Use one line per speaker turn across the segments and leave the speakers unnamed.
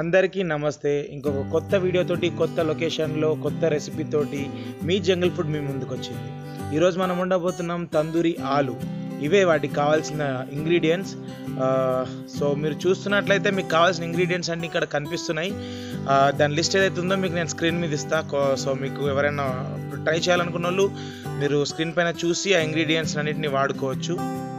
అందరికీ నమస్తే ఇంకొక కొత్త వీడియోతోటి కొత్త లొకేషన్లో కొత్త రెసిపీతోటి మీ జంగల్ ఫుడ్ మీ ముందుకు వచ్చింది ఈరోజు మనం ఉండబోతున్నాం తందూరి ఆలు ఇవే వాటికి కావాల్సిన ఇంగ్రీడియంట్స్ సో మీరు చూస్తున్నట్లయితే మీకు కావాల్సిన ఇంగ్రీడియంట్స్ అన్నీ ఇక్కడ కనిపిస్తున్నాయి ఆ, దాని లిస్ట్ ఏదైతే ఉందో మీకు నేను స్క్రీన్ మీద ఇస్తా కో- సో మీకు ఎవరైనా ట్రై చేయాలనుకున్న వాళ్ళు మీరు స్క్రీన్ పైన చూసి ఆ ఇంగ్రీడియంట్స్ అన్నిటిని వాడుకోవచ్చు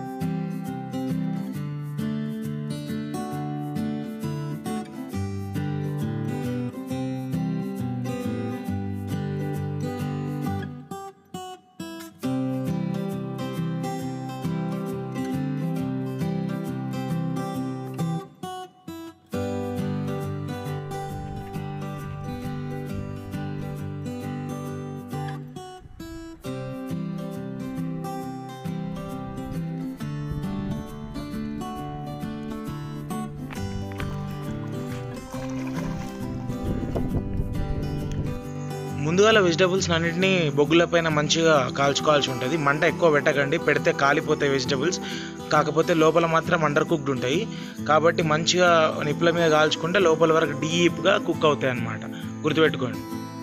ముందుగా వెజిటబుల్స్ అన్నింటినీ బొగ్గుల పైన మంచిగా కాల్చుకోవాల్సి ఉంటుంది మంట ఎక్కువ పెట్టకండి పెడితే కాలిపోతాయి వెజిటబుల్స్ కాకపోతే లోపల మాత్రం అండర్ కుక్డ్ ఉంటాయి కాబట్టి మంచిగా నిప్పుల మీద కాల్చుకుంటే లోపల వరకు డీప్గా కుక్ అవుతాయి అన్నమాట గుర్తుపెట్టుకోండి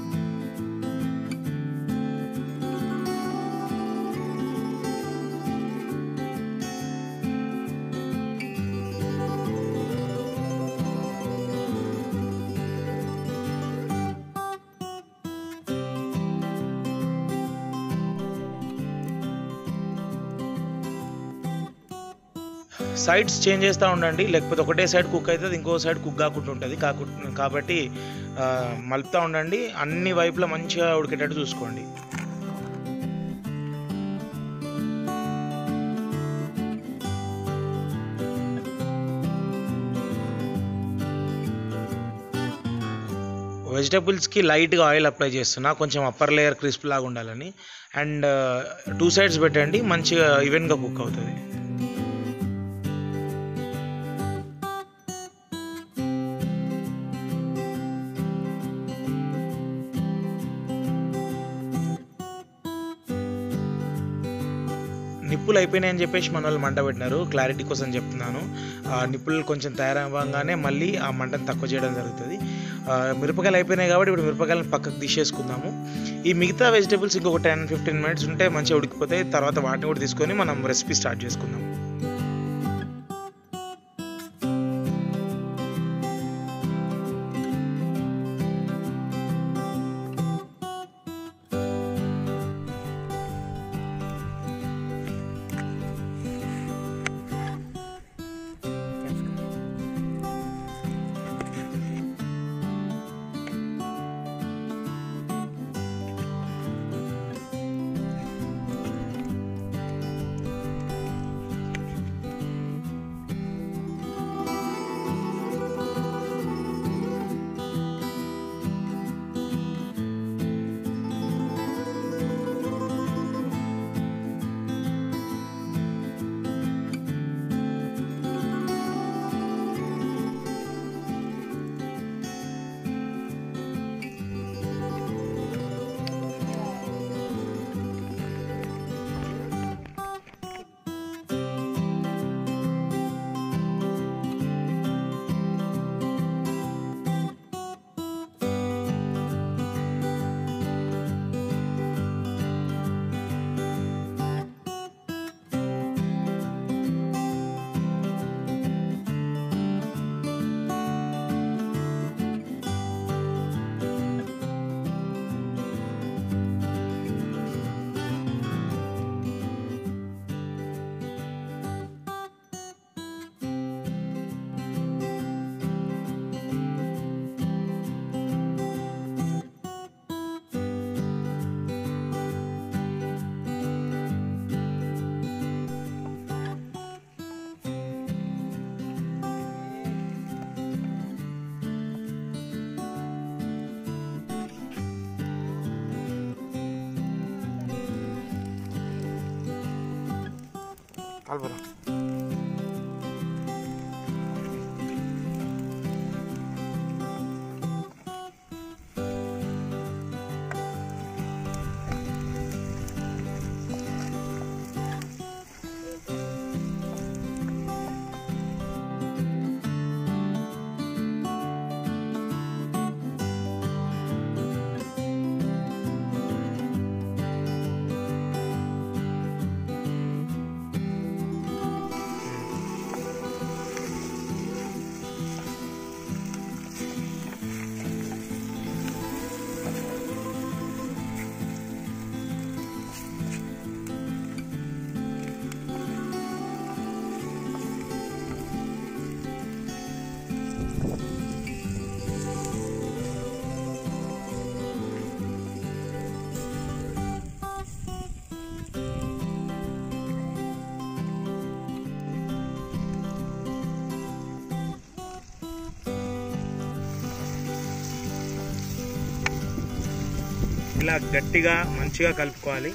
సైడ్స్ చేంజ్ చేస్తూ ఉండండి లేకపోతే ఒకటే సైడ్ కుక్ అవుతుంది ఇంకో సైడ్ కుక్ కాకుండా ఉంటుంది కాకు- కాబట్టి ఆ, మలుపుతూ ఉండండి అన్ని వైపులా మంచిగా ఉడికేటట్టు చూసుకోండి వెజిటబుల్స్కి లైట్గా ఆయిల్ అప్లై చేస్తున్నా కొంచెం అప్పర్ లేయర్ క్రిస్ప్ లాగా ఉండాలని అండ్ టూ సైడ్స్ పెట్టండి మంచిగా ఈవెన్గా కుక్ అవుతుంది నిప్పులు అయిపోయినాయని చెప్పేసి మన వాళ్ళు మంట పెట్టినారు క్లారిటీ కోసం చెప్తున్నాను ఆ నిప్పులు కొంచెం తయారవ్వగానే మళ్ళీ ఆ మంటను తక్కువ చేయడం జరుగుతుంది ఆ, మిరపకాయలు అయిపోయినాయి కాబట్టి ఇప్పుడు మిరపకాయలను పక్కకు తీసేసుకుందాము ఈ మిగతా వెజిటేబుల్స్ ఇంకొక టెన్ ఫిఫ్టీన్ మినిట్స్ ఉంటే మంచిగా ఉడికిపోతాయి తర్వాత వాటిని కూడా తీసుకొని మనం రెసిపీ స్టార్ట్ చేసుకుందాం కలపరా ఇలా గట్టిగా మంచిగా కలుపుకోవాలి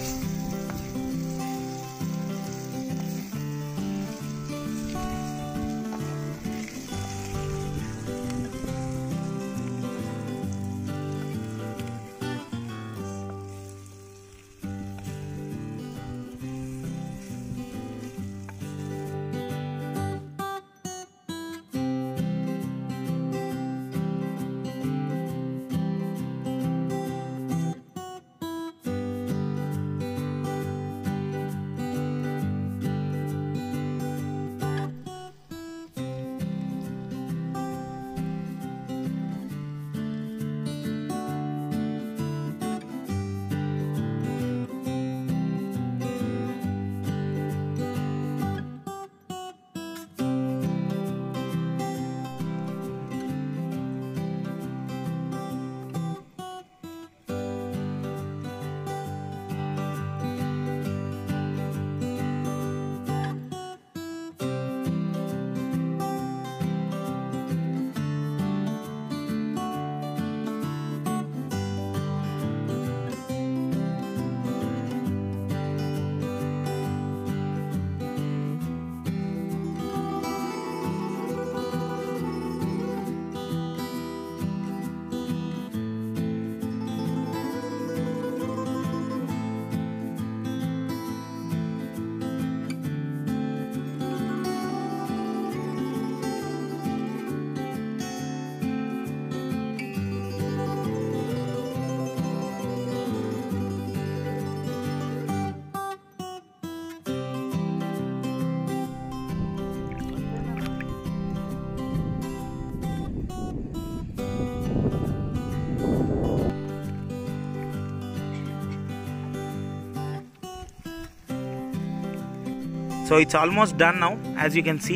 So it's almost done now. As you can see,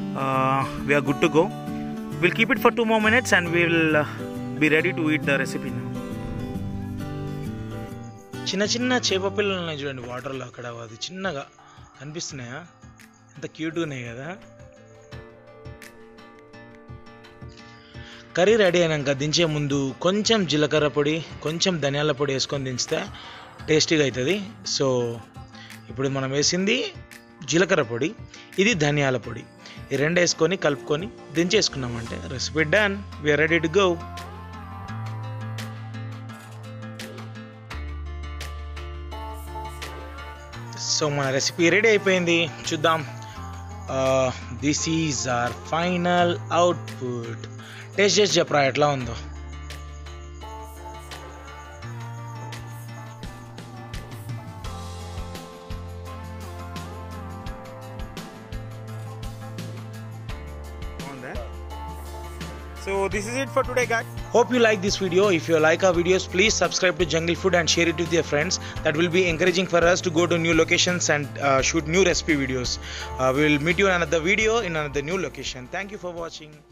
uh, we are good to go. We'll keep it for two more minutes and we'll uh, be ready to eat the recipe now. చిన్న చిన్న చేప పిల్లలు ఉన్నాయి చూడండి వాటర్లో అక్కడ అది చిన్నగా కనిపిస్తున్నాయా ఎంత క్యూట్గా ఉన్నాయి కదా కర్రీ రెడీ అయినాక దించే ముందు కొంచెం జీలకర్ర పొడి కొంచెం ధనియాల పొడి వేసుకొని దించితే టేస్టీగా అవుతుంది సో ఇప్పుడు మనం వేసింది జీలకర్ర పొడి ఇది ధనియాల పొడి ఈ రెండు వేసుకొని కలుపుకొని దించేసుకున్నామంటే recipe done we are ready to go so మన రెసిపీ రెడీ అయిపోయింది చూద్దాం this is our final output taste చేసి చెప్పరా ఎట్లా ఉందో So this is it for today guys. Hope you like this video. If you like our videos, please subscribe to Jungle Food and share it with your friends. That will be encouraging for us to go to new locations and uh, shoot new recipe videos. Uh, we will meet you in another video in another new location. Thank you for watching.